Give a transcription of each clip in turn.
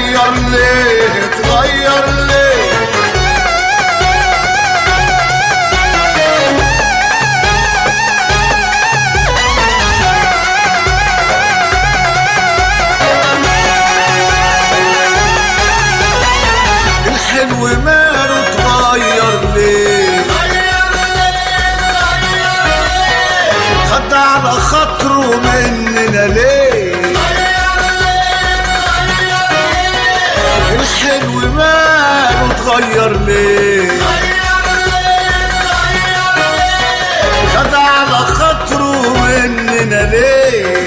اتغير ليه اتغير ليه الحلو ماله اتغير ليه خد على خاطره مننا ليه الحلو ماله اتغير ليه خد على خاطره مننا ليه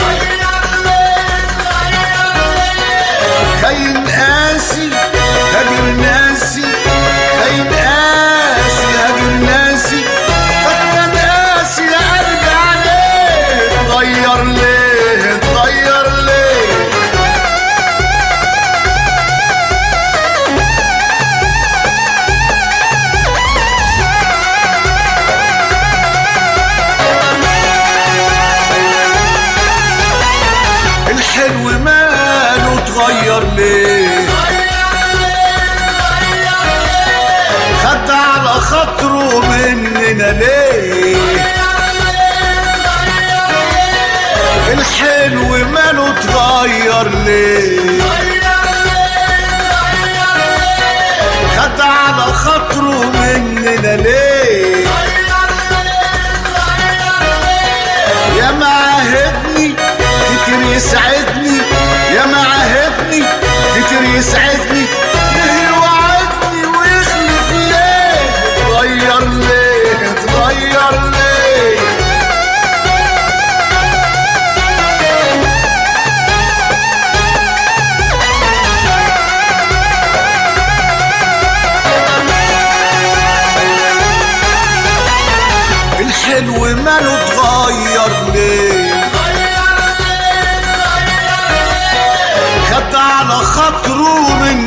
خاين قاسي هاجر ناسي خاين قاسي هاجر ناسي فتن قاسي يا قلبي عليه اتغير ليه اتغير ليه الحلو ماله اتغير ليه خد على خاطره مننا ليه الحلو ماله اتغير ليه خد على خاطره مننا ليه يا معاهدني كتير يسعدني يا معاهدني كتير يسعدني ليه يوعدني ويخلف ليه اتغير ليه اتغير ليه الحلو ماله اتغير ليه خد على خاطره من